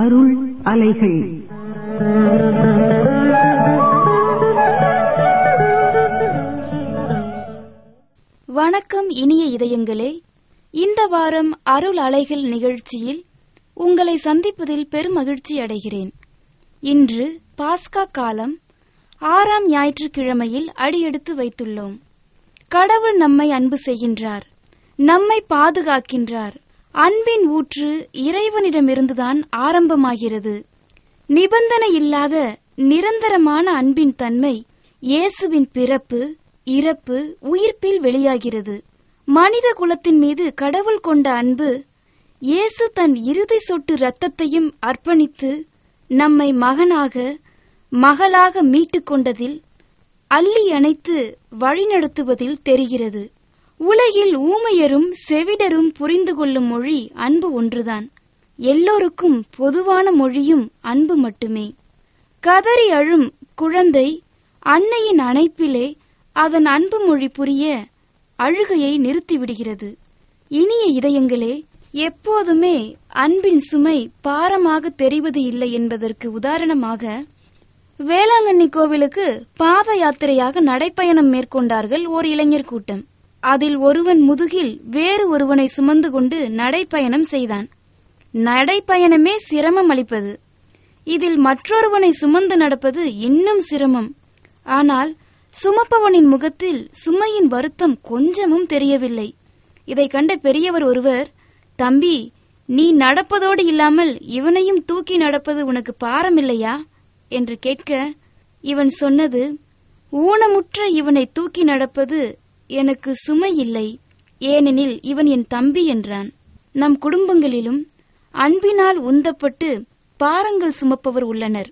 அருள் அலைகள் வணக்கம் இனிய இதயங்களே இந்த வாரம் அருள் அலைகள் நிகழ்ச்சியில் உங்களை சந்திப்பதில் பெருமகிழ்ச்சி அடைகிறேன் இன்று பாஸ்கா காலம் ஆறாம் ஞாயிற்றுக்கிழமையில் அடியெடுத்து வைத்துள்ளோம் கடவுள் நம்மை அன்பு செய்கின்றார் நம்மை பாதுகாக்கின்றார் அன்பின் ஊற்று இறைவனிடமிருந்துதான் ஆரம்பமாகிறது நிபந்தனை இல்லாத நிரந்தரமான அன்பின் தன்மை இயேசுவின் பிறப்பு இறப்பு உயிர்ப்பில் வெளியாகிறது மனித குலத்தின் மீது கடவுள் கொண்ட அன்பு இயேசு தன் இறுதி சொட்டு இரத்தத்தையும் அர்ப்பணித்து நம்மை மகனாக மகளாக மீட்டுக் கொண்டதில் அள்ளி அணைத்து வழிநடத்துவதில் தெரிகிறது உலகில் ஊமையரும் செவிடரும் புரிந்து கொள்ளும் மொழி அன்பு ஒன்றுதான் எல்லோருக்கும் பொதுவான மொழியும் அன்பு மட்டுமே கதறி அழும் குழந்தை அன்னையின் அணைப்பிலே அதன் அன்பு மொழி புரிய அழுகையை நிறுத்திவிடுகிறது இனிய இதயங்களே எப்போதுமே அன்பின் சுமை பாரமாக தெரிவது இல்லை என்பதற்கு உதாரணமாக வேளாங்கண்ணி கோவிலுக்கு பாத யாத்திரையாக நடைப்பயணம் மேற்கொண்டார்கள் ஓர் இளைஞர் கூட்டம் அதில் ஒருவன் முதுகில் வேறு ஒருவனை சுமந்து கொண்டு நடைப்பயணம் செய்தான் நடைப்பயணமே சிரமம் அளிப்பது இதில் மற்றொருவனை சுமந்து நடப்பது இன்னும் சிரமம் ஆனால் சுமப்பவனின் முகத்தில் சுமையின் வருத்தம் கொஞ்சமும் தெரியவில்லை இதை கண்ட பெரியவர் ஒருவர் தம்பி நீ நடப்பதோடு இல்லாமல் இவனையும் தூக்கி நடப்பது உனக்கு பாரமில்லையா என்று கேட்க இவன் சொன்னது ஊனமுற்ற இவனை தூக்கி நடப்பது எனக்கு சுமை இல்லை ஏனெனில் இவன் என் தம்பி என்றான் நம் குடும்பங்களிலும் அன்பினால் உந்தப்பட்டு பாரங்கள் சுமப்பவர் உள்ளனர்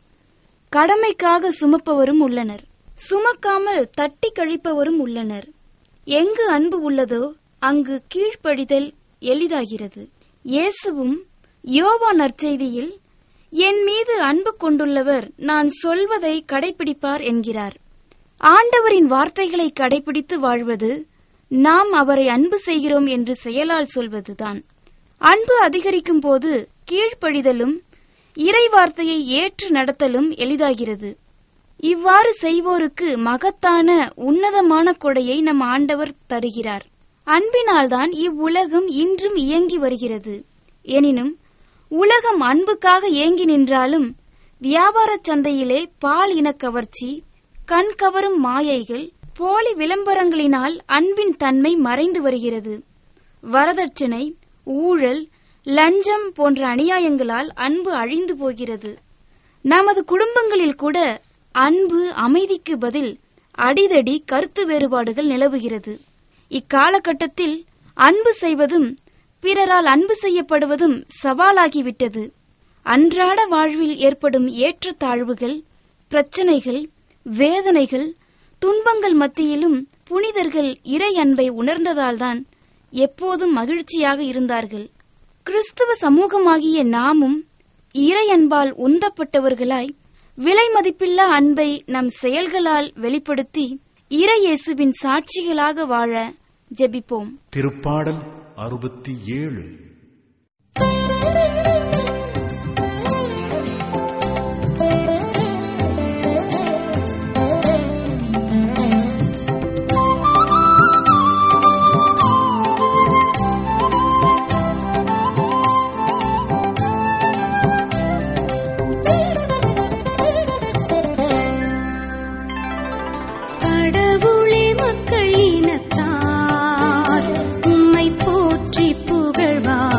கடமைக்காக சுமப்பவரும் உள்ளனர் சுமக்காமல் தட்டி கழிப்பவரும் உள்ளனர் எங்கு அன்பு உள்ளதோ அங்கு கீழ்ப்படிதல் எளிதாகிறது இயேசுவும் யோவா நற்செய்தியில் என் மீது அன்பு கொண்டுள்ளவர் நான் சொல்வதை கடைபிடிப்பார் என்கிறார் ஆண்டவரின் வார்த்தைகளை கடைபிடித்து வாழ்வது நாம் அவரை அன்பு செய்கிறோம் என்று செயலால் சொல்வதுதான் அன்பு அதிகரிக்கும் போது கீழ்ப்படிதலும் இறை வார்த்தையை ஏற்று நடத்தலும் எளிதாகிறது இவ்வாறு செய்வோருக்கு மகத்தான உன்னதமான கொடையை நம் ஆண்டவர் தருகிறார் அன்பினால்தான் இவ்வுலகம் இன்றும் இயங்கி வருகிறது எனினும் உலகம் அன்புக்காக ஏங்கி நின்றாலும் வியாபார சந்தையிலே பால் இன கவர்ச்சி கண் கவரும் மாயைகள் போலி விளம்பரங்களினால் அன்பின் தன்மை மறைந்து வருகிறது வரதட்சணை ஊழல் லஞ்சம் போன்ற அநியாயங்களால் அன்பு அழிந்து போகிறது நமது குடும்பங்களில் கூட அன்பு அமைதிக்கு பதில் அடிதடி கருத்து வேறுபாடுகள் நிலவுகிறது இக்காலகட்டத்தில் அன்பு செய்வதும் பிறரால் அன்பு செய்யப்படுவதும் சவாலாகிவிட்டது அன்றாட வாழ்வில் ஏற்படும் ஏற்றத்தாழ்வுகள் பிரச்சனைகள் வேதனைகள் துன்பங்கள் மத்தியிலும் புனிதர்கள் இறை அன்பை உணர்ந்ததால்தான் எப்போதும் மகிழ்ச்சியாக இருந்தார்கள் கிறிஸ்துவ சமூகமாகிய நாமும் இறை அன்பால் உந்தப்பட்டவர்களாய் விலை மதிப்பில்லா அன்பை நம் செயல்களால் வெளிப்படுத்தி இறையேசுவின் சாட்சிகளாக வாழ ஜெபிப்போம் திருப்பாடல் அறுபத்தி ஏழு கடவுளே மக்கள் இனத்தார் உம்மை போற்றி புகழ்வார்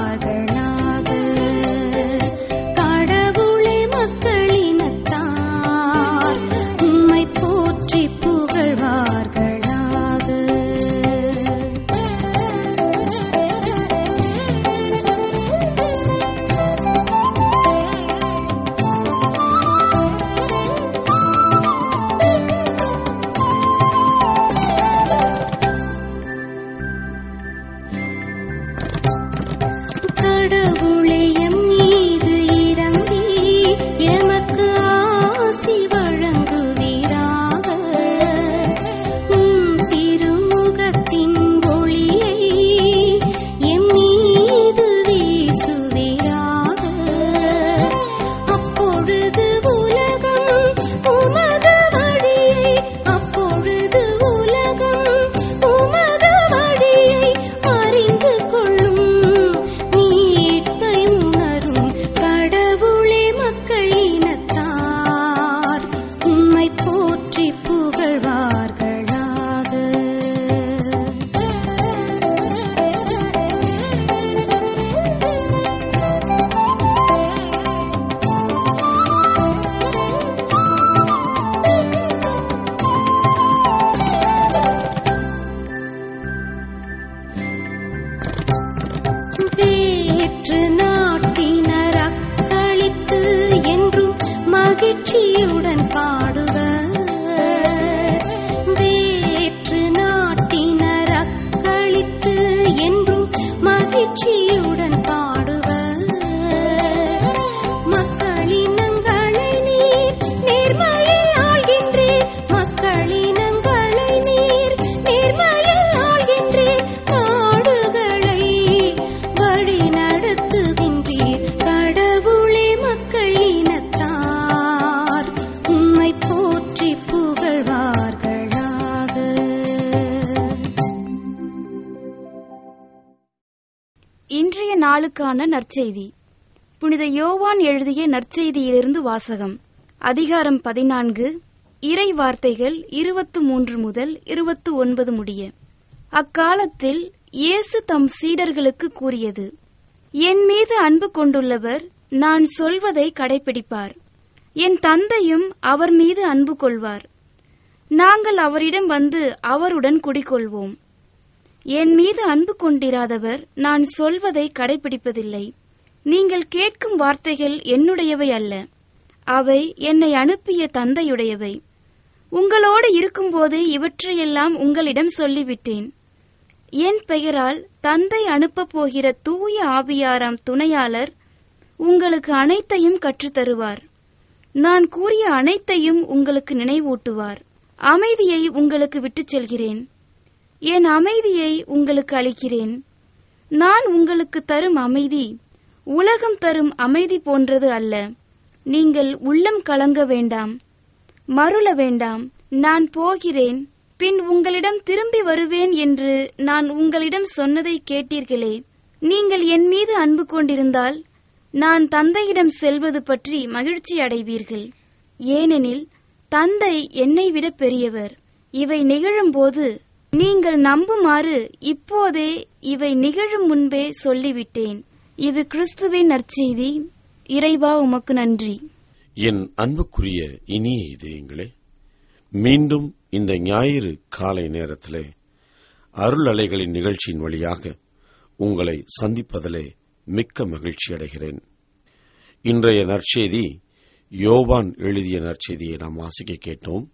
நாளுக்கான நற்செய்தி புனித யோவான் எழுதிய நற்செய்தியிலிருந்து வாசகம் அதிகாரம் பதினான்கு இறை வார்த்தைகள் இருபத்து மூன்று முதல் இருபத்து ஒன்பது முடிய அக்காலத்தில் இயேசு தம் சீடர்களுக்கு கூறியது என் மீது அன்பு கொண்டுள்ளவர் நான் சொல்வதை கடைபிடிப்பார் என் தந்தையும் அவர் மீது அன்பு கொள்வார் நாங்கள் அவரிடம் வந்து அவருடன் குடிகொள்வோம் என் மீது அன்பு கொண்டிராதவர் நான் சொல்வதை கடைபிடிப்பதில்லை நீங்கள் கேட்கும் வார்த்தைகள் என்னுடையவை அல்ல அவை என்னை அனுப்பிய தந்தையுடையவை உங்களோடு இருக்கும்போது இவற்றையெல்லாம் உங்களிடம் சொல்லிவிட்டேன் என் பெயரால் தந்தை அனுப்பப் போகிற தூய ஆவியாராம் துணையாளர் உங்களுக்கு அனைத்தையும் கற்றுத்தருவார் நான் கூறிய அனைத்தையும் உங்களுக்கு நினைவூட்டுவார் அமைதியை உங்களுக்கு விட்டுச் செல்கிறேன் என் அமைதியை உங்களுக்கு அளிக்கிறேன் நான் உங்களுக்கு தரும் அமைதி உலகம் தரும் அமைதி போன்றது அல்ல நீங்கள் உள்ளம் கலங்க வேண்டாம் மருள வேண்டாம் நான் போகிறேன் பின் உங்களிடம் திரும்பி வருவேன் என்று நான் உங்களிடம் சொன்னதை கேட்டீர்களே நீங்கள் என் மீது அன்பு கொண்டிருந்தால் நான் தந்தையிடம் செல்வது பற்றி மகிழ்ச்சி அடைவீர்கள் ஏனெனில் தந்தை என்னை விட பெரியவர் இவை நிகழும்போது நீங்கள் நம்புமாறு இப்போதே இவை நிகழும் முன்பே சொல்லிவிட்டேன் இது கிறிஸ்துவின் நற்செய்தி இறைவா உமக்கு நன்றி என் அன்புக்குரிய இனிய இதயங்களே மீண்டும் இந்த ஞாயிறு காலை நேரத்திலே அருள் அலைகளின் நிகழ்ச்சியின் வழியாக உங்களை சந்திப்பதிலே மிக்க மகிழ்ச்சி அடைகிறேன் இன்றைய நற்செய்தி யோவான் எழுதிய நற்செய்தியை நாம் வாசிக்க கேட்டோம்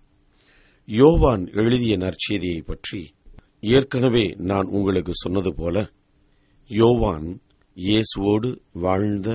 யோவான் எழுதிய நற்செய்தியை பற்றி ஏற்கனவே நான் உங்களுக்கு சொன்னது போல யோவான் இயேசுவோடு வாழ்ந்த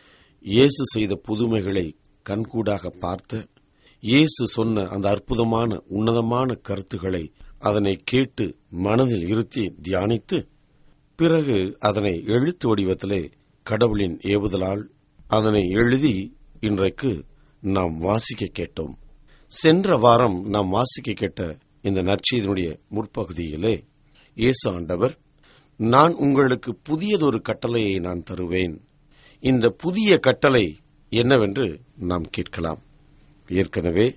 இயேசு செய்த புதுமைகளை கண்கூடாக பார்த்த இயேசு சொன்ன அந்த அற்புதமான உன்னதமான கருத்துக்களை அதனை கேட்டு மனதில் இருத்தி தியானித்து பிறகு அதனை எழுத்து வடிவத்திலே கடவுளின் ஏவுதலால் அதனை எழுதி இன்றைக்கு நாம் வாசிக்க கேட்டோம் சென்ற வாரம் நாம் வாசிக்க கேட்ட இந்த நற்செய்தியினுடைய முற்பகுதியிலே இயேசு ஆண்டவர் நான் உங்களுக்கு புதியதொரு கட்டளையை நான் தருவேன் இந்த புதிய கட்டளை என்னவென்று நாம் கேட்கலாம் ஏற்கனவே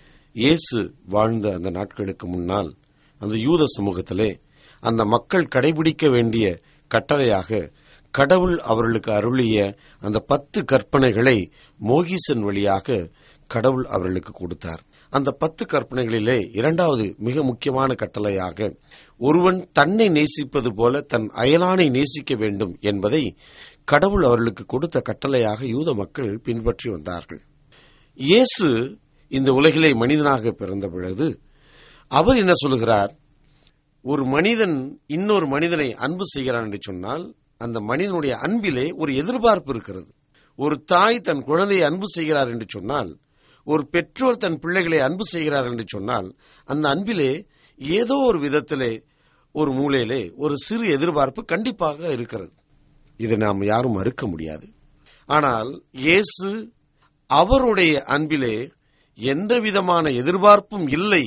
இயேசு வாழ்ந்த அந்த நாட்களுக்கு முன்னால் அந்த யூத சமூகத்திலே அந்த மக்கள் கடைபிடிக்க வேண்டிய கட்டளையாக கடவுள் அவர்களுக்கு அருளிய அந்த பத்து கற்பனைகளை மோகிசன் வழியாக கடவுள் அவர்களுக்கு கொடுத்தார் அந்த பத்து கற்பனைகளிலே இரண்டாவது மிக முக்கியமான கட்டளையாக ஒருவன் தன்னை நேசிப்பது போல தன் அயலானை நேசிக்க வேண்டும் என்பதை கடவுள் அவர்களுக்கு கொடுத்த கட்டளையாக யூத மக்கள் பின்பற்றி வந்தார்கள் இயேசு இந்த உலகிலே மனிதனாக பிறந்த பொழுது அவர் என்ன சொல்லுகிறார் ஒரு மனிதன் இன்னொரு மனிதனை அன்பு செய்கிறான் என்று சொன்னால் அந்த மனிதனுடைய அன்பிலே ஒரு எதிர்பார்ப்பு இருக்கிறது ஒரு தாய் தன் குழந்தையை அன்பு செய்கிறார் என்று சொன்னால் ஒரு பெற்றோர் தன் பிள்ளைகளை அன்பு செய்கிறார் என்று சொன்னால் அந்த அன்பிலே ஏதோ ஒரு விதத்திலே ஒரு மூலையிலே ஒரு சிறு எதிர்பார்ப்பு கண்டிப்பாக இருக்கிறது இதை நாம் யாரும் மறுக்க முடியாது ஆனால் இயேசு அவருடைய அன்பிலே எந்த விதமான எதிர்பார்ப்பும் இல்லை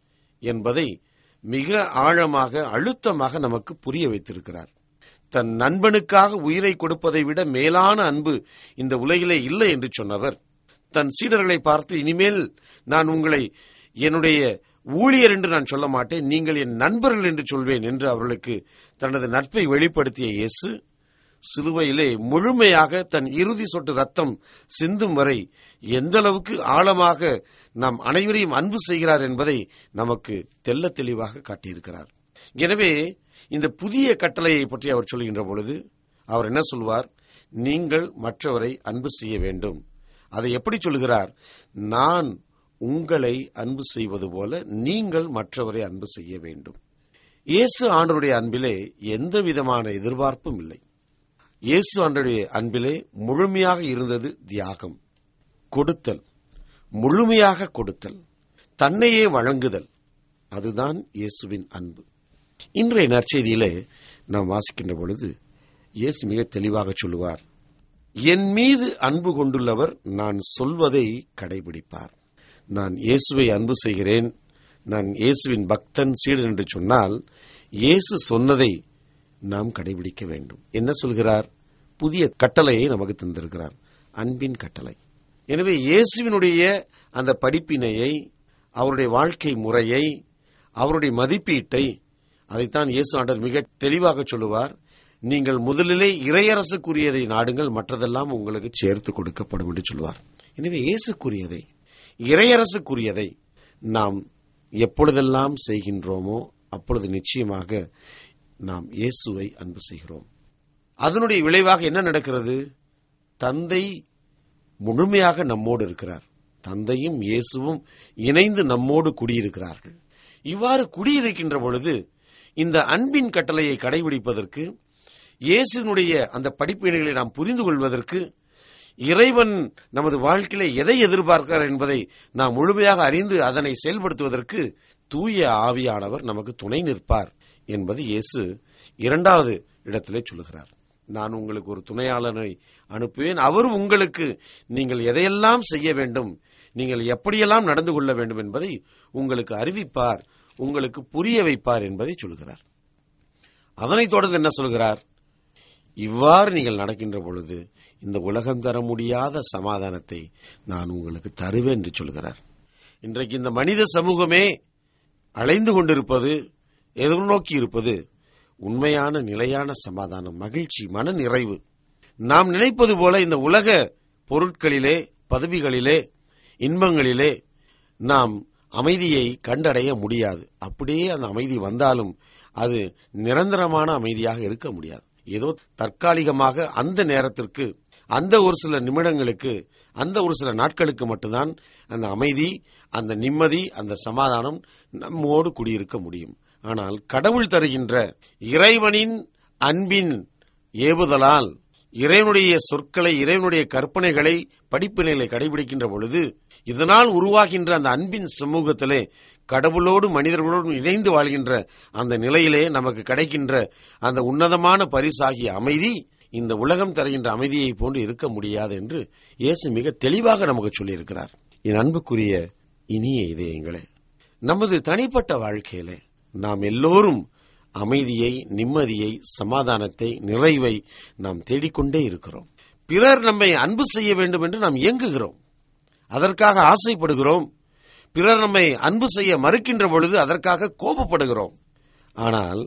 என்பதை மிக ஆழமாக அழுத்தமாக நமக்கு புரிய வைத்திருக்கிறார் தன் நண்பனுக்காக உயிரை கொடுப்பதை விட மேலான அன்பு இந்த உலகிலே இல்லை என்று சொன்னவர் தன் சீடர்களை பார்த்து இனிமேல் நான் உங்களை என்னுடைய ஊழியர் என்று நான் சொல்ல மாட்டேன் நீங்கள் என் நண்பர்கள் என்று சொல்வேன் என்று அவர்களுக்கு தனது நட்பை வெளிப்படுத்திய இயேசு சிலுவையிலே முழுமையாக தன் இறுதி சொட்டு ரத்தம் சிந்தும் வரை எந்த அளவுக்கு ஆழமாக நாம் அனைவரையும் அன்பு செய்கிறார் என்பதை நமக்கு தெல்ல தெளிவாக காட்டியிருக்கிறார் எனவே இந்த புதிய கட்டளையை பற்றி அவர் சொல்கின்ற பொழுது அவர் என்ன சொல்வார் நீங்கள் மற்றவரை அன்பு செய்ய வேண்டும் அதை எப்படி சொல்கிறார் நான் உங்களை அன்பு செய்வது போல நீங்கள் மற்றவரை அன்பு செய்ய வேண்டும் இயேசு ஆண்டருடைய அன்பிலே எந்த விதமான எதிர்பார்ப்பும் இல்லை இயேசு ஆண்டருடைய அன்பிலே முழுமையாக இருந்தது தியாகம் கொடுத்தல் முழுமையாக கொடுத்தல் தன்னையே வழங்குதல் அதுதான் இயேசுவின் அன்பு இன்றைய நற்செய்தியிலே நாம் வாசிக்கின்ற பொழுது இயேசு மிக தெளிவாக சொல்லுவார் என் மீது அன்பு கொண்டுள்ளவர் நான் சொல்வதை கடைபிடிப்பார் நான் இயேசுவை அன்பு செய்கிறேன் நான் இயேசுவின் பக்தன் சீடன் என்று சொன்னால் இயேசு சொன்னதை நாம் கடைபிடிக்க வேண்டும் என்ன சொல்கிறார் புதிய கட்டளையை நமக்கு தந்திருக்கிறார் அன்பின் கட்டளை எனவே இயேசுவினுடைய அந்த படிப்பினையை அவருடைய வாழ்க்கை முறையை அவருடைய மதிப்பீட்டை அதைத்தான் இயேசு ஆண்டவர் மிக தெளிவாக சொல்லுவார் நீங்கள் முதலிலே இறையரசுக்குரியதை நாடுங்கள் மற்றதெல்லாம் உங்களுக்கு சேர்த்து கொடுக்கப்படும் என்று சொல்வார் எனவே இயேசுக்குரியதை இறையரசுக்குரியதை நாம் எப்பொழுதெல்லாம் செய்கின்றோமோ அப்பொழுது நிச்சயமாக நாம் இயேசுவை அன்பு செய்கிறோம் அதனுடைய விளைவாக என்ன நடக்கிறது தந்தை முழுமையாக நம்மோடு இருக்கிறார் தந்தையும் இயேசுவும் இணைந்து நம்மோடு குடியிருக்கிறார்கள் இவ்வாறு குடியிருக்கின்ற பொழுது இந்த அன்பின் கட்டளையை கடைபிடிப்பதற்கு இயேசுனுடைய அந்த படிப்பினைகளை நாம் புரிந்து கொள்வதற்கு இறைவன் நமது வாழ்க்கையில எதை எதிர்பார்க்கிறார் என்பதை நாம் முழுமையாக அறிந்து அதனை செயல்படுத்துவதற்கு தூய ஆவியானவர் நமக்கு துணை நிற்பார் என்பது இயேசு இரண்டாவது இடத்திலே சொல்லுகிறார் நான் உங்களுக்கு ஒரு துணையாளனை அனுப்புவேன் அவர் உங்களுக்கு நீங்கள் எதையெல்லாம் செய்ய வேண்டும் நீங்கள் எப்படியெல்லாம் நடந்து கொள்ள வேண்டும் என்பதை உங்களுக்கு அறிவிப்பார் உங்களுக்கு புரிய வைப்பார் என்பதை சொல்கிறார் அதனைத் தொடர்ந்து என்ன சொல்கிறார் இவ்வாறு நீங்கள் நடக்கின்ற பொழுது இந்த உலகம் தர முடியாத சமாதானத்தை நான் உங்களுக்கு தருவேன் என்று சொல்கிறார் இன்றைக்கு இந்த மனித சமூகமே அலைந்து கொண்டிருப்பது எதிர்நோக்கி இருப்பது உண்மையான நிலையான சமாதானம் மகிழ்ச்சி மன நிறைவு நாம் நினைப்பது போல இந்த உலக பொருட்களிலே பதவிகளிலே இன்பங்களிலே நாம் அமைதியை கண்டடைய முடியாது அப்படியே அந்த அமைதி வந்தாலும் அது நிரந்தரமான அமைதியாக இருக்க முடியாது ஏதோ தற்காலிகமாக அந்த நேரத்திற்கு அந்த ஒரு சில நிமிடங்களுக்கு அந்த ஒரு சில நாட்களுக்கு மட்டும்தான் அந்த அமைதி அந்த நிம்மதி அந்த சமாதானம் நம்மோடு குடியிருக்க முடியும் ஆனால் கடவுள் தருகின்ற இறைவனின் அன்பின் ஏவுதலால் இறைவனுடைய சொற்களை இறைவனுடைய கற்பனைகளை படிப்பினைகளை கடைபிடிக்கின்ற பொழுது இதனால் உருவாகின்ற அந்த அன்பின் சமூகத்திலே கடவுளோடு மனிதர்களோடு இணைந்து வாழ்கின்ற அந்த நிலையிலே நமக்கு கிடைக்கின்ற அந்த உன்னதமான பரிசாகிய அமைதி இந்த உலகம் தருகின்ற அமைதியை போன்று இருக்க முடியாது என்று இயேசு மிக தெளிவாக நமக்கு சொல்லியிருக்கிறார் என் அன்புக்குரிய இனிய இதயங்களே நமது தனிப்பட்ட வாழ்க்கையிலே நாம் எல்லோரும் அமைதியை நிம்மதியை சமாதானத்தை நிறைவை நாம் தேடிக்கொண்டே இருக்கிறோம் பிறர் நம்மை அன்பு செய்ய வேண்டும் என்று நாம் இயங்குகிறோம் அதற்காக ஆசைப்படுகிறோம் பிறர் நம்மை அன்பு செய்ய மறுக்கின்ற பொழுது அதற்காக கோபப்படுகிறோம் ஆனால்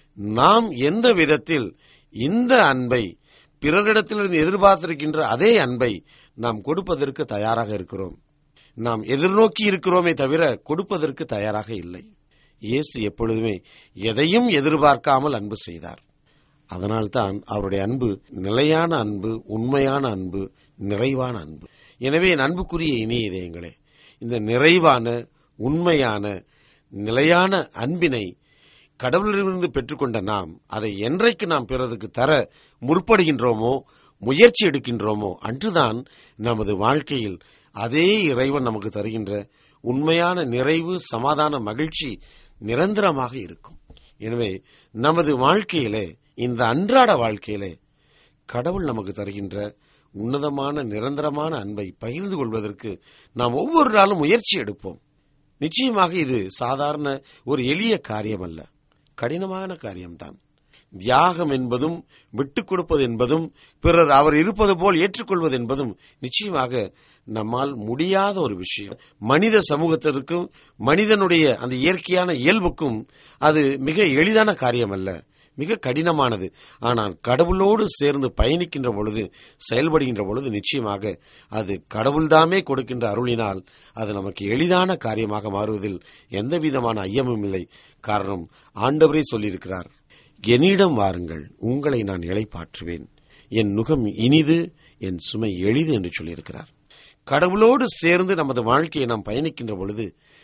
நாம் எந்த விதத்தில் இந்த அன்பை பிறரிடத்திலிருந்து எதிர்பார்த்திருக்கின்ற அதே அன்பை நாம் கொடுப்பதற்கு தயாராக இருக்கிறோம் நாம் எதிர்நோக்கி இருக்கிறோமே தவிர கொடுப்பதற்கு தயாராக இல்லை இயேசு எப்பொழுதுமே எதையும் எதிர்பார்க்காமல் அன்பு செய்தார் அதனால்தான் அவருடைய அன்பு நிலையான அன்பு உண்மையான அன்பு நிறைவான அன்பு எனவே என் அன்புக்குரிய இனிய இதயங்களே இந்த நிறைவான உண்மையான நிலையான அன்பினை கடவுளிலிருந்து பெற்றுக்கொண்ட நாம் அதை என்றைக்கு நாம் பிறருக்கு தர முற்படுகின்றோமோ முயற்சி எடுக்கின்றோமோ அன்றுதான் நமது வாழ்க்கையில் அதே இறைவன் நமக்கு தருகின்ற உண்மையான நிறைவு சமாதான மகிழ்ச்சி நிரந்தரமாக இருக்கும் எனவே நமது வாழ்க்கையிலே இந்த அன்றாட வாழ்க்கையிலே கடவுள் நமக்கு தருகின்ற உன்னதமான நிரந்தரமான அன்பை பகிர்ந்து கொள்வதற்கு நாம் ஒவ்வொரு நாளும் முயற்சி எடுப்போம் நிச்சயமாக இது சாதாரண ஒரு எளிய காரியம் அல்ல கடினமான காரியம்தான் தியாகம் என்பதும் விட்டுக் கொடுப்பது என்பதும் பிறர் அவர் இருப்பது போல் ஏற்றுக்கொள்வது என்பதும் நிச்சயமாக நம்மால் முடியாத ஒரு விஷயம் மனித சமூகத்திற்கும் மனிதனுடைய அந்த இயற்கையான இயல்புக்கும் அது மிக எளிதான காரியம் அல்ல மிக கடினமானது ஆனால் கடவுளோடு சேர்ந்து பயணிக்கின்ற பொழுது செயல்படுகின்ற பொழுது நிச்சயமாக அது கடவுள்தாமே கொடுக்கின்ற அருளினால் அது நமக்கு எளிதான காரியமாக மாறுவதில் எந்த விதமான ஐயமும் இல்லை காரணம் ஆண்டவரே சொல்லியிருக்கிறார் என்னிடம் வாருங்கள் உங்களை நான் இளைப்பாற்றுவேன் என் நுகம் இனிது என் சுமை எளிது என்று சொல்லியிருக்கிறார் கடவுளோடு சேர்ந்து நமது வாழ்க்கையை நாம் பயணிக்கின்ற பொழுது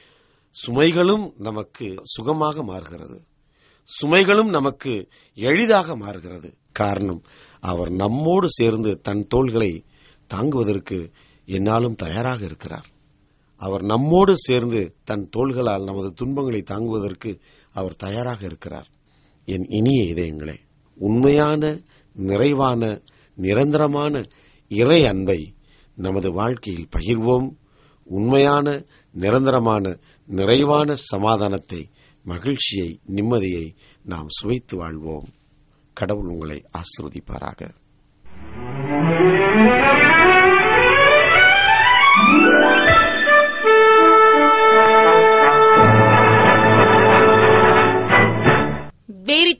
சுமைகளும் நமக்கு சுகமாக மாறுகிறது சுமைகளும் நமக்கு எளிதாக மாறுகிறது காரணம் அவர் நம்மோடு சேர்ந்து தன் தோள்களை தாங்குவதற்கு என்னாலும் தயாராக இருக்கிறார் அவர் நம்மோடு சேர்ந்து தன் தோள்களால் நமது துன்பங்களை தாங்குவதற்கு அவர் தயாராக இருக்கிறார் என் இனிய இதயங்களே உண்மையான நிறைவான நிரந்தரமான இறை அன்பை நமது வாழ்க்கையில் பகிர்வோம் உண்மையான நிரந்தரமான நிறைவான சமாதானத்தை மகிழ்ச்சியை நிம்மதியை நாம் சுவைத்து வாழ்வோம் கடவுள் உங்களை ஆசிர்வதிப்பாராக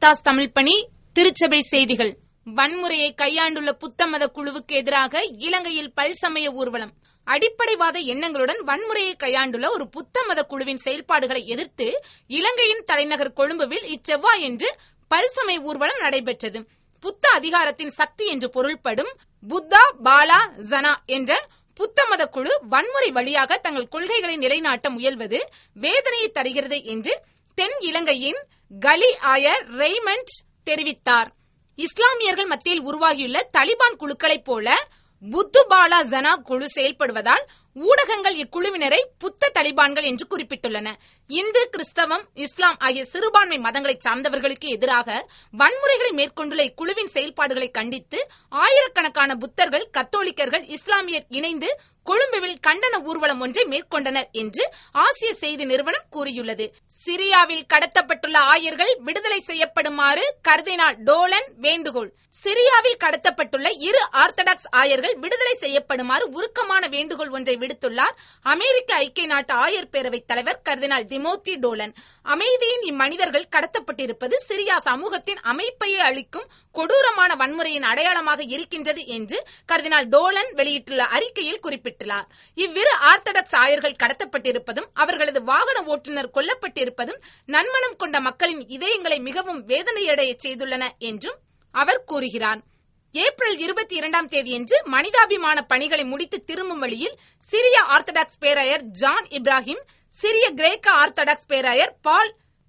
கரிதாஸ் தமிழ் பணி திருச்சபை செய்திகள் வன்முறையை கையாண்டுள்ள புத்த மத குழுவுக்கு எதிராக இலங்கையில் பல்சமய ஊர்வலம் அடிப்படைவாத எண்ணங்களுடன் வன்முறையை கையாண்டுள்ள ஒரு புத்த மத குழுவின் செயல்பாடுகளை எதிர்த்து இலங்கையின் தலைநகர் கொழும்புவில் இச்செவ்வாயன்று பல்சமய ஊர்வலம் நடைபெற்றது புத்த அதிகாரத்தின் சக்தி என்று பொருள்படும் புத்தா பாலா ஜனா என்ற புத்த மத குழு வன்முறை வழியாக தங்கள் கொள்கைகளை நிலைநாட்ட முயல்வது வேதனையை தருகிறது என்று தென் இலங்கையின் கலி ஆயர் ரெய்மண்ட் தெரிவித்தார் இஸ்லாமியர்கள் மத்தியில் உருவாகியுள்ள தலிபான் குழுக்களைப் போல புத்துபாலா ஜனா குழு செயல்படுவதால் ஊடகங்கள் இக்குழுவினரை புத்த தலிபான்கள் என்று குறிப்பிட்டுள்ளன இந்து கிறிஸ்தவம் இஸ்லாம் ஆகிய சிறுபான்மை மதங்களை சார்ந்தவர்களுக்கு எதிராக வன்முறைகளை மேற்கொண்டுள்ள இக்குழுவின் செயல்பாடுகளை கண்டித்து ஆயிரக்கணக்கான புத்தர்கள் கத்தோலிக்கர்கள் இஸ்லாமியர் இணைந்து கொழும்புவில் கண்டன ஊர்வலம் ஒன்றை மேற்கொண்டனர் என்று ஆசிய செய்தி நிறுவனம் கூறியுள்ளது சிரியாவில் கடத்தப்பட்டுள்ள ஆயர்கள் விடுதலை செய்யப்படுமாறு கர்தினால் டோலன் வேண்டுகோள் சிரியாவில் கடத்தப்பட்டுள்ள இரு ஆர்த்தடாக்ஸ் ஆயர்கள் விடுதலை செய்யப்படுமாறு உருக்கமான வேண்டுகோள் ஒன்றை விடுத்துள்ளார் அமெரிக்க ஐக்கிய நாட்டு ஆயர் பேரவைத் தலைவர் கர்தினால் டிமோத்தி டோலன் அமைதியின் இம்மனிதர்கள் கடத்தப்பட்டிருப்பது சிரியா சமூகத்தின் அமைப்பையே அளிக்கும் கொடூரமான வன்முறையின் அடையாளமாக இருக்கின்றது என்று கர்தினால் டோலன் வெளியிட்டுள்ள அறிக்கையில் குறிப்பிட்டுள்ளார் இவ்விரு ஆர்த்தடாக்ஸ் ஆயர்கள் கடத்தப்பட்டிருப்பதும் அவர்களது வாகன ஓட்டுநர் கொல்லப்பட்டிருப்பதும் நன்மனம் கொண்ட மக்களின் இதயங்களை மிகவும் வேதனையடைய செய்துள்ளன என்றும் அவர் கூறுகிறார் ஏப்ரல் இருபத்தி இரண்டாம் தேதியன்று மனிதாபிமான பணிகளை முடித்து திரும்பும் வழியில் சிரிய ஆர்த்தடாக்ஸ் பேராயர் ஜான் இப்ராஹிம் சிரிய கிரேக்க ஆர்த்தடாக்ஸ் பேராயர் பால்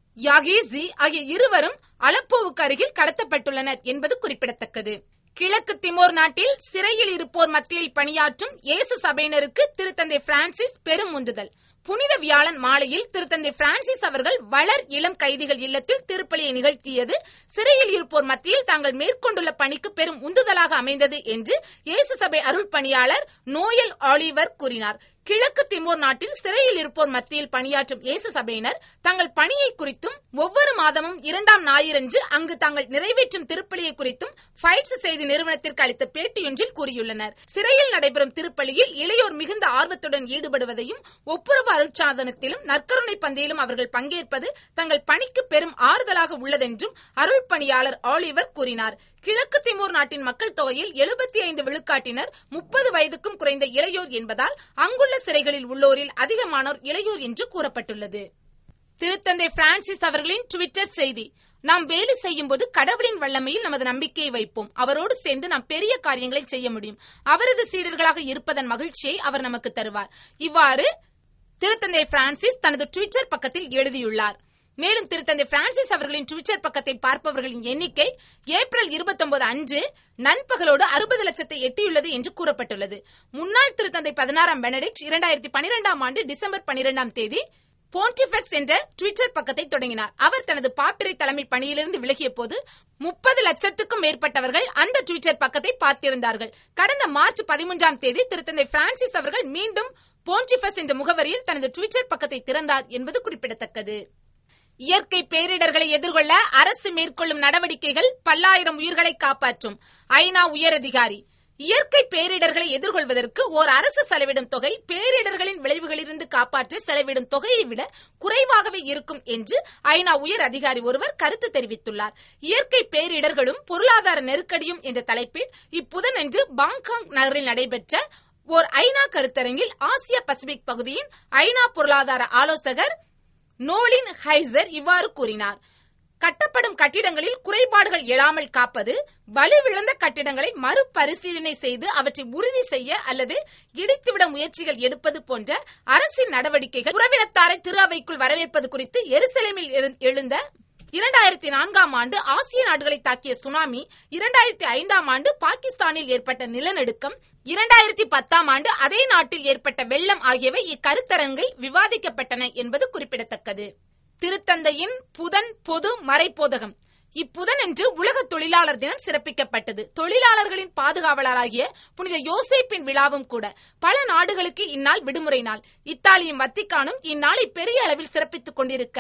யாகீசி ஆகிய இருவரும் அலப்போவுக்கு அருகில் கடத்தப்பட்டுள்ளனர் என்பது குறிப்பிடத்தக்கது கிழக்கு திமோர் நாட்டில் சிறையில் இருப்போர் மத்தியில் பணியாற்றும் இயேசு சபையினருக்கு திருத்தந்தை பிரான்சிஸ் பெரும் உந்துதல் புனித வியாழன் மாலையில் திருத்தந்தை பிரான்சிஸ் அவர்கள் வளர் இளம் கைதிகள் இல்லத்தில் திருப்பலியை நிகழ்த்தியது சிறையில் இருப்போர் மத்தியில் தாங்கள் மேற்கொண்டுள்ள பணிக்கு பெரும் உந்துதலாக அமைந்தது என்று இயேசு சபை அருள் பணியாளர் நோயல் ஆலிவர் கூறினார் கிழக்கு திமோர் நாட்டில் சிறையில் இருப்போர் மத்தியில் பணியாற்றும் இயேசு சபையினர் தங்கள் பணியை குறித்தும் ஒவ்வொரு மாதமும் இரண்டாம் ஞாயிறன்று அங்கு தாங்கள் நிறைவேற்றும் திருப்பலியை குறித்தும் ஃபைட்ஸ் செய்தி நிறுவனத்திற்கு அளித்த பேட்டியொன்றில் கூறியுள்ளனர் சிறையில் நடைபெறும் திருப்பலியில் இளையோர் மிகுந்த ஆர்வத்துடன் ஈடுபடுவதையும் ஒப்புரவு அருட்சாதனத்திலும் நற்கருணை பந்தியிலும் அவர்கள் பங்கேற்பது தங்கள் பணிக்கு பெரும் ஆறுதலாக உள்ளதென்றும் அருள் பணியாளர் ஆலிவர் கூறினார் கிழக்கு திமோர் நாட்டின் மக்கள் தொகையில் எழுபத்தி ஐந்து விழுக்காட்டினர் முப்பது வயதுக்கும் குறைந்த இளையோர் என்பதால் அங்குள்ள சிறைகளில் உள்ளோரில் அதிகமானோர் இளையோர் என்று கூறப்பட்டுள்ளது திருத்தந்தை பிரான்சிஸ் அவர்களின் ட்விட்டர் செய்தி நாம் வேலை செய்யும் போது கடவுளின் வல்லமையில் நமது நம்பிக்கையை வைப்போம் அவரோடு சேர்ந்து நாம் பெரிய காரியங்களை செய்ய முடியும் அவரது சீடர்களாக இருப்பதன் மகிழ்ச்சியை அவர் நமக்கு தருவார் இவ்வாறு திருத்தந்தை பிரான்சிஸ் தனது ட்விட்டர் பக்கத்தில் எழுதியுள்ளார் மேலும் திருத்தந்தை பிரான்சிஸ் அவர்களின் ட்விட்டர் பக்கத்தை பார்ப்பவர்களின் எண்ணிக்கை ஏப்ரல் இருபத்தொன்பது அன்று நண்பகலோடு அறுபது லட்சத்தை எட்டியுள்ளது என்று கூறப்பட்டுள்ளது முன்னாள் திருத்தந்தை பதினாறாம் பெனடிக்ட் இரண்டாயிரத்தி பனிரெண்டாம் ஆண்டு டிசம்பர் பனிரெண்டாம் தேதி போன்டிஃபெக்ஸ் என்ற ட்விட்டர் பக்கத்தை தொடங்கினார் அவர் தனது பாப்பிரை தலைமை பணியிலிருந்து விலகிய போது முப்பது லட்சத்துக்கும் மேற்பட்டவர்கள் அந்த ட்விட்டர் பக்கத்தை பார்த்திருந்தார்கள் கடந்த மார்ச் பதிமூன்றாம் தேதி திருத்தந்தை பிரான்சிஸ் அவர்கள் மீண்டும் போன்டிஃபஸ் என்ற முகவரியில் தனது ட்விட்டர் பக்கத்தை திறந்தார் என்பது குறிப்பிடத்தக்கது இயற்கை பேரிடர்களை எதிர்கொள்ள அரசு மேற்கொள்ளும் நடவடிக்கைகள் பல்லாயிரம் உயிர்களை காப்பாற்றும் ஐநா உயரதிகாரி இயற்கை பேரிடர்களை எதிர்கொள்வதற்கு ஓர் அரசு செலவிடும் தொகை பேரிடர்களின் விளைவுகளிலிருந்து காப்பாற்ற செலவிடும் தொகையை விட குறைவாகவே இருக்கும் என்று ஐநா உயர் அதிகாரி ஒருவர் கருத்து தெரிவித்துள்ளார் இயற்கை பேரிடர்களும் பொருளாதார நெருக்கடியும் என்ற தலைப்பில் இப்புதனன்று பாங்காங் நகரில் நடைபெற்ற ஓர் ஐநா கருத்தரங்கில் ஆசிய பசிபிக் பகுதியின் ஐநா பொருளாதார ஆலோசகர் நோலின் ஹைசர் இவ்வாறு கூறினார் கட்டப்படும் கட்டிடங்களில் குறைபாடுகள் எழாமல் காப்பது வலுவிழந்த கட்டிடங்களை மறுபரிசீலனை செய்து அவற்றை உறுதி செய்ய அல்லது இடித்துவிட முயற்சிகள் எடுப்பது போன்ற அரசின் நடவடிக்கைகள் புறவினத்தாரை திரு அவைக்குள் வரவேற்பது குறித்து எருசலேமில் எழுந்த இரண்டாயிரத்தி நான்காம் ஆண்டு ஆசிய நாடுகளை தாக்கிய சுனாமி இரண்டாயிரத்தி ஐந்தாம் ஆண்டு பாகிஸ்தானில் ஏற்பட்ட நிலநடுக்கம் இரண்டாயிரத்தி பத்தாம் ஆண்டு அதே நாட்டில் ஏற்பட்ட வெள்ளம் ஆகியவை இக்கருத்தரங்கில் விவாதிக்கப்பட்டன என்பது குறிப்பிடத்தக்கது திருத்தந்தையின் புதன் பொது மறைப்போதகம் இப்புதனன்று உலக தொழிலாளர் தினம் சிறப்பிக்கப்பட்டது தொழிலாளர்களின் பாதுகாவலராகிய புனித யோசேப்பின் விழாவும் கூட பல நாடுகளுக்கு இந்நாள் விடுமுறை நாள் இத்தாலியும் வத்திக்கானும் இந்நாளை பெரிய அளவில் சிறப்பித்துக் கொண்டிருக்க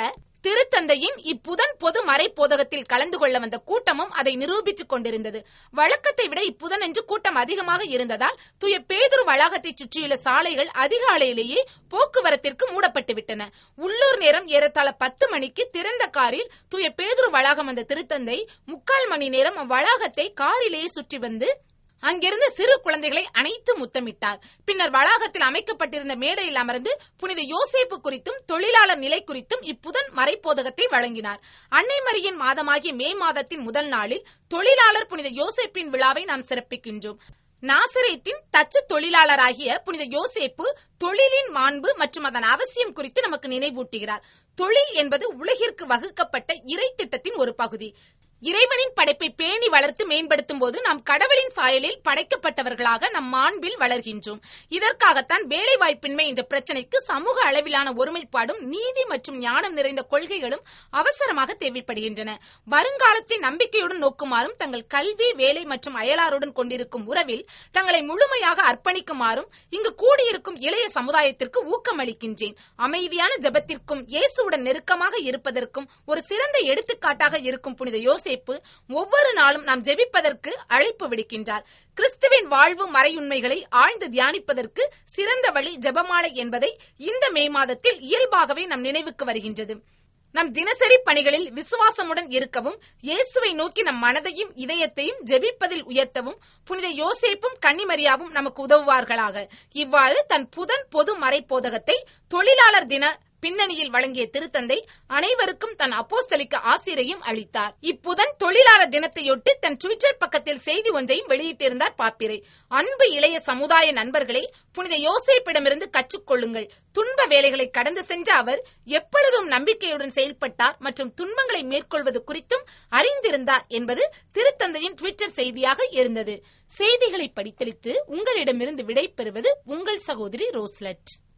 திருத்தந்தையின் இப்புதன் பொது மறை போதகத்தில் கலந்து கொள்ள வந்த கூட்டமும் அதை நிரூபித்துக் கொண்டிருந்தது வழக்கத்தை விட இப்புதன் என்று கூட்டம் அதிகமாக இருந்ததால் தூய பேதுரு வளாகத்தை சுற்றியுள்ள சாலைகள் அதிகாலையிலேயே போக்குவரத்திற்கு மூடப்பட்டு விட்டன உள்ளூர் நேரம் ஏறத்தாழ பத்து மணிக்கு திறந்த காரில் தூய பேதுரு வளாகம் வந்த திருத்தந்தை முக்கால் மணி நேரம் அவ்வளாகத்தை காரிலேயே சுற்றி வந்து அங்கிருந்த சிறு குழந்தைகளை அனைத்து முத்தமிட்டார் பின்னர் வளாகத்தில் அமைக்கப்பட்டிருந்த மேடையில் அமர்ந்து புனித யோசேப்பு குறித்தும் தொழிலாளர் நிலை குறித்தும் இப்புதன் மறைப்போதகத்தை வழங்கினார் அன்னை மரியின் மாதமாகிய மே மாதத்தின் முதல் நாளில் தொழிலாளர் புனித யோசேப்பின் விழாவை நாம் சிறப்பிக்கின்றோம் நாசரேத்தின் தச்சு தொழிலாளராகிய புனித யோசேப்பு தொழிலின் மாண்பு மற்றும் அதன் அவசியம் குறித்து நமக்கு நினைவூட்டுகிறார் தொழில் என்பது உலகிற்கு வகுக்கப்பட்ட இறை திட்டத்தின் ஒரு பகுதி இறைவனின் படைப்பை பேணி வளர்த்து மேம்படுத்தும் போது நாம் கடவுளின் சாயலில் படைக்கப்பட்டவர்களாக நம் மாண்பில் வளர்கின்றோம் இதற்காகத்தான் வேலை வாய்ப்பின்மை என்ற பிரச்சனைக்கு சமூக அளவிலான ஒருமைப்பாடும் நீதி மற்றும் ஞானம் நிறைந்த கொள்கைகளும் அவசரமாக தேவைப்படுகின்றன வருங்காலத்தை நம்பிக்கையுடன் நோக்குமாறும் தங்கள் கல்வி வேலை மற்றும் அயலாருடன் கொண்டிருக்கும் உறவில் தங்களை முழுமையாக அர்ப்பணிக்குமாறும் இங்கு கூடியிருக்கும் இளைய சமுதாயத்திற்கு ஊக்கமளிக்கின்றேன் அமைதியான ஜெபத்திற்கும் இயேசுவுடன் நெருக்கமாக இருப்பதற்கும் ஒரு சிறந்த எடுத்துக்காட்டாக இருக்கும் புனித யோசேப்பு ஒவ்வொரு நாளும் நாம் ஜெபிப்பதற்கு அழைப்பு விடுக்கின்றார் கிறிஸ்துவின் வாழ்வு மறையுண்மைகளை ஆழ்ந்து தியானிப்பதற்கு சிறந்த வழி ஜெபமாலை என்பதை இந்த மே மாதத்தில் இயல்பாகவே நம் நினைவுக்கு வருகின்றது நம் தினசரி பணிகளில் விசுவாசமுடன் இருக்கவும் இயேசுவை நோக்கி நம் மனதையும் இதயத்தையும் ஜெபிப்பதில் உயர்த்தவும் புனித யோசேப்பும் கன்னிமரியாவும் நமக்கு உதவுவார்களாக இவ்வாறு தன் புதன் பொது மறைப்போதகத்தை தொழிலாளர் தின பின்னணியில் வழங்கிய திருத்தந்தை அனைவருக்கும் தன் அப்போஸ்தலிக்க ஆசிரியையும் அளித்தார் இப்புதன் தொழிலாளர் தினத்தையொட்டி தன் ட்விட்டர் பக்கத்தில் செய்தி ஒன்றையும் வெளியிட்டிருந்தார் பாப்பிரை அன்பு இளைய சமுதாய நண்பர்களே புனித யோசேப்பிடமிருந்து கற்றுக்கொள்ளுங்கள் துன்ப வேலைகளை கடந்து சென்ற அவர் எப்பொழுதும் நம்பிக்கையுடன் செயல்பட்டார் மற்றும் துன்பங்களை மேற்கொள்வது குறித்தும் அறிந்திருந்தார் என்பது திருத்தந்தையின் ட்விட்டர் செய்தியாக இருந்தது செய்திகளை படித்தளித்து உங்களிடமிருந்து விடை பெறுவது உங்கள் சகோதரி ரோஸ்லட்